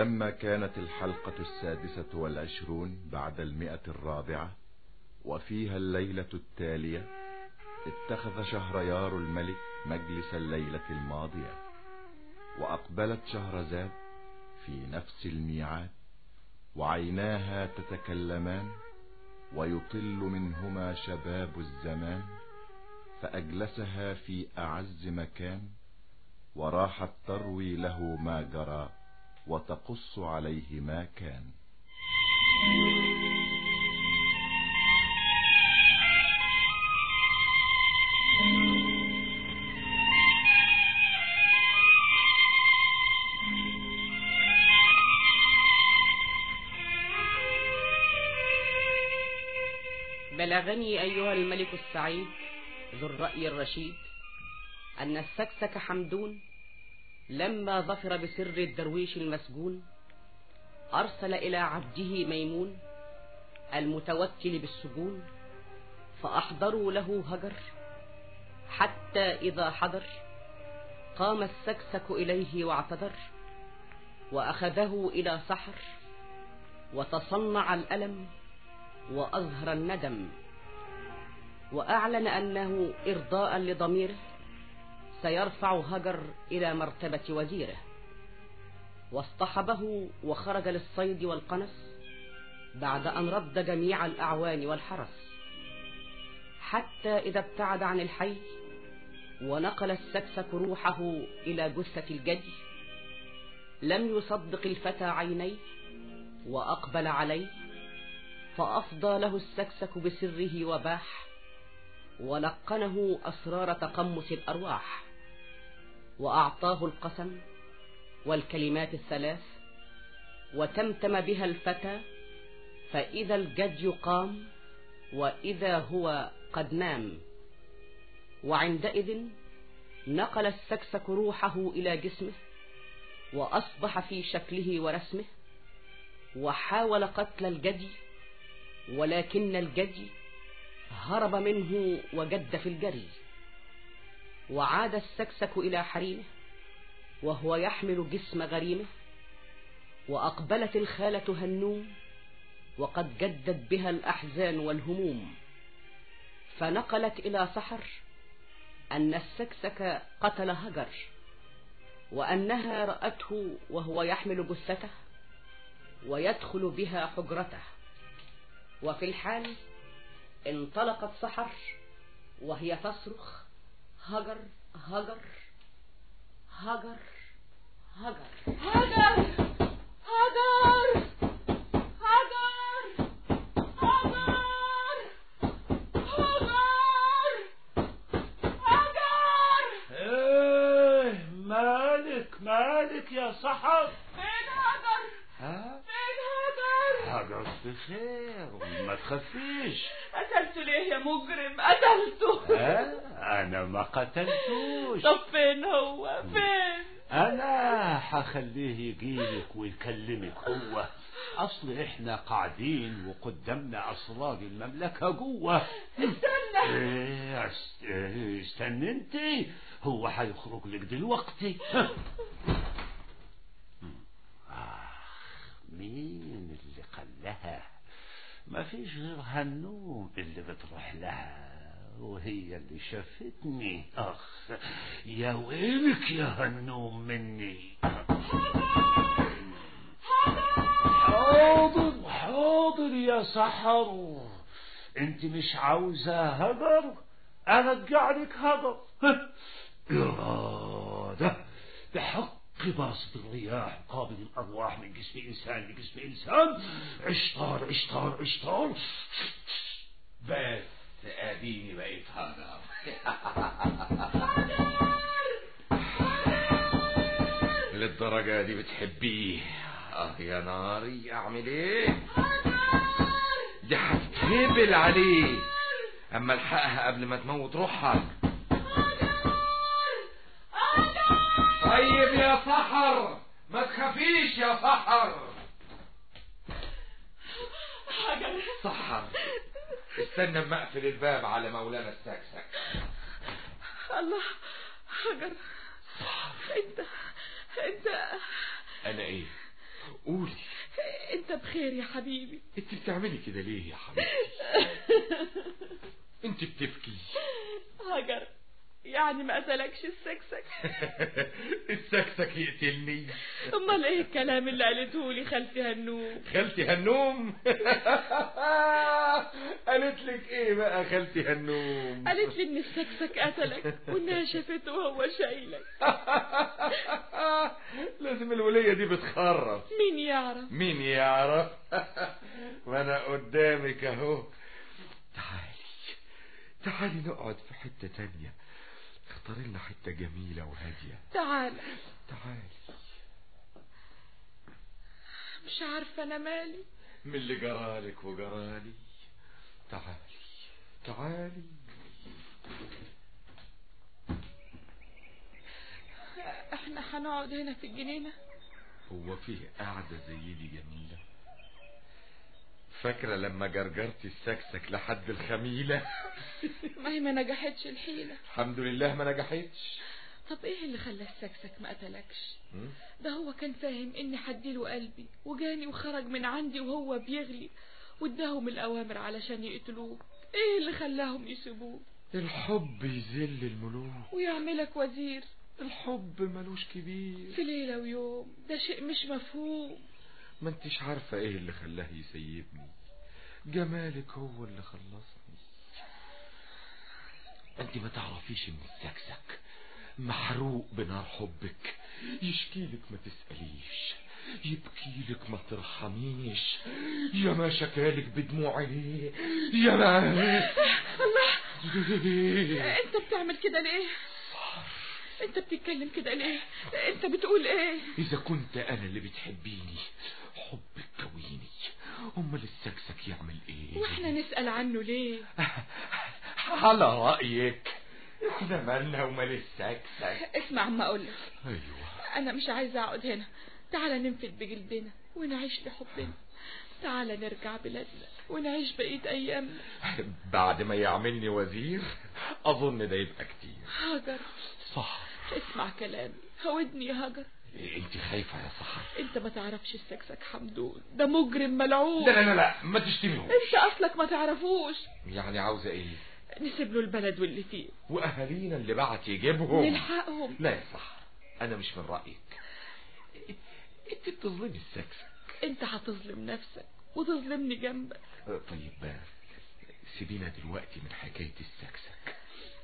ولما كانت الحلقة السادسة والعشرون بعد المئة الرابعة وفيها الليلة التالية اتخذ شهريار الملك مجلس الليلة الماضية وأقبلت شهرزاد في نفس الميعاد وعيناها تتكلمان ويطل منهما شباب الزمان فأجلسها في أعز مكان وراحت تروي له ما جرى وتقص عليه ما كان بلغني أيها الملك السعيد ذو الرأي الرشيد أن السكسك حمدون لما ظفر بسر الدرويش المسجون أرسل إلى عبده ميمون المتوكل بالسجون فأحضروا له هجر حتى إذا حضر قام السكسك إليه واعتذر وأخذه إلى سحر وتصنع الألم وأظهر الندم وأعلن أنه إرضاء لضميره سيرفع هجر إلى مرتبة وزيره واصطحبه وخرج للصيد والقنس بعد أن رد جميع الأعوان والحرس حتى إذا ابتعد عن الحي ونقل السكسك روحه إلى جثة الجدي لم يصدق الفتى عينيه وأقبل عليه فأفضى له السكسك بسره وباح ولقنه أسرار تقمص الأرواح وأعطاه القسم والكلمات الثلاث وتمتم بها الفتى فإذا الجدي قام وإذا هو قد نام وعندئذ نقل السكسك روحه إلى جسمه وأصبح في شكله ورسمه وحاول قتل الجدي ولكن الجدي هرب منه وجد في الجري وعاد السكسك إلى حريمه وهو يحمل جسم غريمه وأقبلت الخالة هنوم وقد جدت بها الأحزان والهموم فنقلت إلى سحر أن السكسك قتل هجر وأنها رأته وهو يحمل جثته ويدخل بها حجرته وفي الحال انطلقت سحر وهي تصرخ هجر هجر هجر هجر هجر هجر هجر هجر هجر هجر ايه مالك مالك يا سحر فين هجر ها فين هجر هجر بخير ما تخافيش قتلته ليه يا مجرم قتلته ها انا ما قتلتوش طب فين هو فين انا حخليه يجيلك ويكلمك هو اصل احنا قاعدين وقدامنا اسرار المملكة جوه استنى ايه است- إيه، استنى انت هو هيخرج لك دلوقتي اخ مين اللي قالها ما فيش غير هنوم اللي بتروح لها وهي اللي شافتني اخ يا ويلك يا هنوم مني حاضر حاضر يا سحر انت مش عاوزة هجر ارجع لك هجر إرادة بحق باسط الرياح قابل الأرواح من جسم إنسان لجسم إنسان اشطار اشطار اشطار بس اديني بقيت هجر للدرجة دي بتحبيه اه يا ناري اعمل ايه دي هتتهبل عليه اما الحقها قبل ما تموت روحها طيب يا سحر ما تخافيش يا سحر هجر سحر استنى اما اقفل الباب على مولانا السكسك الله هجر انت انت انا ايه قولي انت بخير يا حبيبي انت بتعملي كده ليه يا حبيبتي انت بتبكي هاجر يعني ما قتلكش السكسك السكسك يقتلني امال ايه الكلام اللي قالته لي خالتي هنوم خالتي هنوم قالت لك ايه بقى خالتي هنوم قالت لي ان السكسك قتلك وانها شافته وهو شايلك لازم الولية دي بتخرف مين يعرف مين يعرف وانا قدامك اهو تعالي تعالي نقعد في حتة تانية اختاري لنا حتة جميلة وهادية تعال تعالي مش عارفه انا مالي من اللي جرالك وجرالي تعالي تعالي احنا هنقعد هنا في الجنينه هو فيه قعدة زي دي جميلة فاكرة لما جرجرتي السكسك لحد الخميلة ما هي ما نجحتش الحيله الحمد لله ما نجحتش طب ايه اللي خلى السكسك ما قتلكش م? ده هو كان فاهم اني حديله قلبي وجاني وخرج من عندي وهو بيغلي واداهم الاوامر علشان يقتلوه ايه اللي خلاهم يسيبوه الحب يذل الملوك ويعملك وزير الحب ملوش كبير في ليلة ويوم ده شيء مش مفهوم ما انتش عارفة ايه اللي خلاه يسيبني جمالك هو اللي خلصني انت ما تعرفيش ان السكسك محروق بنار حبك يشكيلك ما تسأليش يبكيلك ما ترحميش يا ما شكالك بدموع عينيه يا ما الله انت بتعمل كده ليه انت بتتكلم كده ليه انت بتقول ايه إذا كنت أنا اللي بتحبيني حبك كويني أمال السكسك يعمل إيه واحنا نسأل عنه ليه على رأيك احنا مالنا ومال السكسك اسمع عم اقول لك أيوة انا مش عايزه اقعد هنا تعالى ننفد بجلدنا ونعيش لحبنا تعالى نرجع بلادنا ونعيش بقية ايامنا بعد ما يعملني وزير أظن ده يبقى كتير هاجر صح اسمع كلامي هودني يا هاجر انت خايفة يا سحر انت ما تعرفش السكسك حمدون ده مجرم ملعون لا لا لا لا ما تشتميهوش انت اصلك ما تعرفوش يعني عاوزة ايه نسيب له البلد واللي فيه وأهالينا اللي بعت يجيبهم نلحقهم لا يا سحر أنا مش من رأيك انت بتظلمي السكسك انت هتظلم نفسك وتظلمني جنبك طيب سيبينا دلوقتي من حكاية السكسك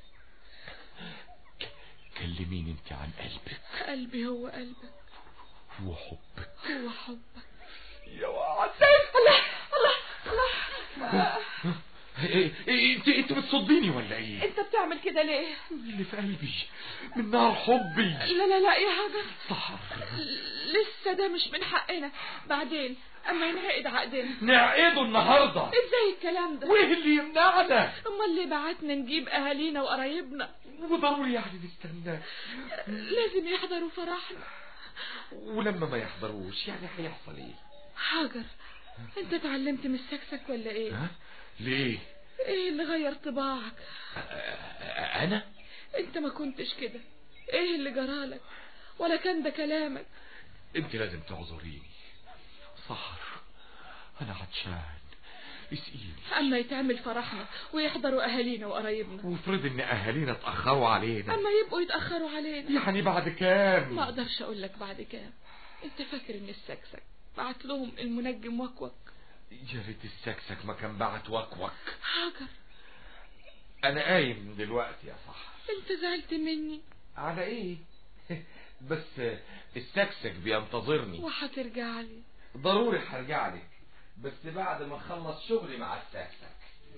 ك- كلميني انت عن قلبك قلبي هو قلبك وحبك هو حبك يا وعد الله الله الله إيه إيه انت انت بتصديني ولا ايه انت بتعمل كده ليه اللي في قلبي من نار حبي لا لا لا يا هاجر سحر لسه ده مش من حقنا بعدين اما ينعقد عقدنا نعقده النهارده ازاي الكلام ده وايه اللي يمنعنا امال اللي بعتنا نجيب اهالينا وقرايبنا وضروري يعني نستنى لازم يحضروا فرحنا ولما ما يحضروش يعني هيحصل ايه هاجر انت اتعلمت من السكسك ولا ايه ها ليه ايه اللي غير طباعك أ- أ- انا انت ما كنتش كده ايه اللي جرالك ولا كان ده كلامك انت لازم تعذريني سحر انا عطشان اسقيني اما يتعمل فرحنا ويحضروا اهالينا وقرايبنا وافرض ان اهالينا اتاخروا علينا اما يبقوا يتاخروا علينا يعني بعد كام ما اقدرش اقول لك بعد كام انت فاكر ان السكسك بعت لهم المنجم وكوك يا ريت السكسك ما كان بعت وكوك هاجر انا قايم دلوقتي يا سحر انت زعلت مني على ايه بس السكسك بينتظرني وهترجع لي ضروري هرجع لك بس بعد ما اخلص شغلي مع السكسك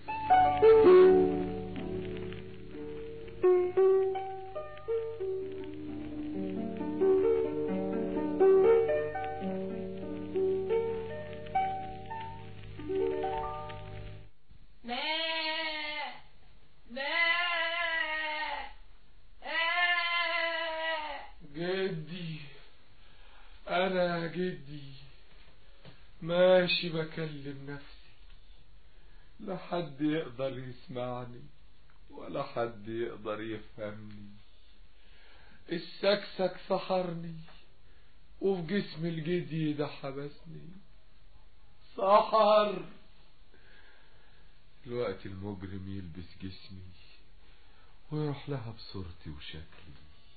ما ما جدي انا جدي ماشي بكلم نفسي لا حد يقدر يسمعني ولا حد يقدر يفهمني السكسك سحرني وفي جسم الجدي ده حبسني سحر الوقت المجرم يلبس جسمي ويروح لها بصورتي وشكلي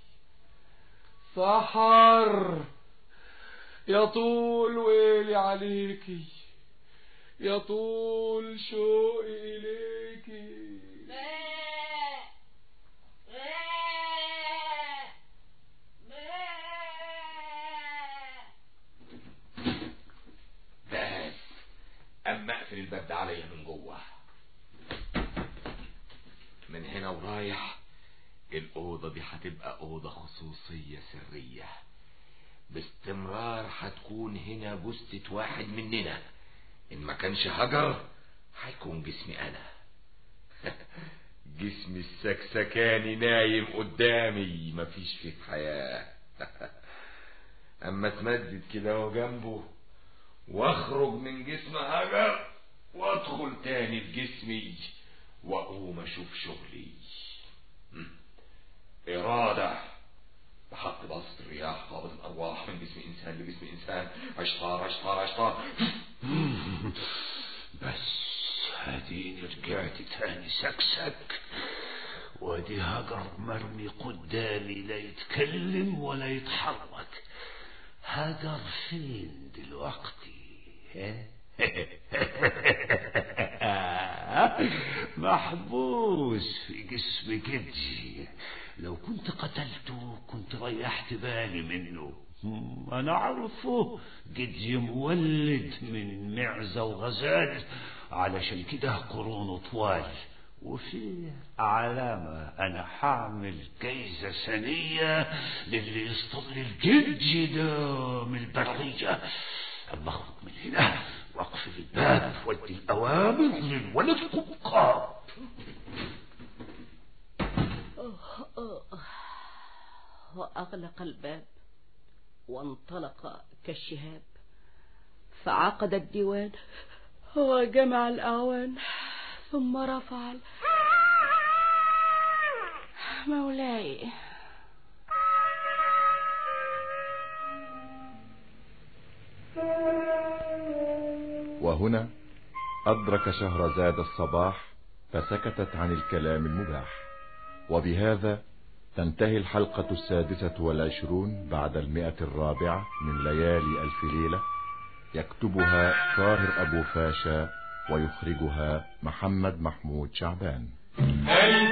سحر يا طول ويلي عليكي يا طول شوقي إليكي بس اما اقفل الباب ده عليا من جوه من هنا ورايح الأوضة دي هتبقى أوضة خصوصية سرية باستمرار هتكون هنا جثة واحد مننا إن ما كانش هجر هيكون جسمي أنا جسمي السكسكاني نايم قدامي مفيش فيه حياة أما اتمدد كده وجنبه واخرج من جسم هجر وادخل تاني في جسمي واقوم اشوف شغلي مم. إرادة بحق بسط الرياح قابض الأرواح من جسم إنسان لجسم إنسان عشطار عشطار عشطار بس هديني رجعت تاني سكسك وادي هجر مرمي قدامي لا يتكلم ولا يتحرك هجر فين دلوقتي ها؟ محبوس في جسم جدي لو كنت قتلته كنت ريحت بالي منه هم، انا اعرفه جدي مولد من معزة وغزال علشان كده قرونه طوال وفيه علامة أنا حاعمل جايزة سنية للي يصطاد الجدي ده من البرية أما أخرج من هنا وأقفل الباب وأدي الأوامر للولد قبقاب وأغلق الباب وانطلق كالشهاب فعقد الديوان وجمع الأعوان ثم رفع ال- مولاي وهنا أدرك شهرزاد الصباح فسكتت عن الكلام المباح وبهذا تنتهي الحلقة السادسة والعشرون بعد المئة الرابعة من ليالي ألف ليلة يكتبها طاهر أبو فاشا ويخرجها محمد محمود شعبان أي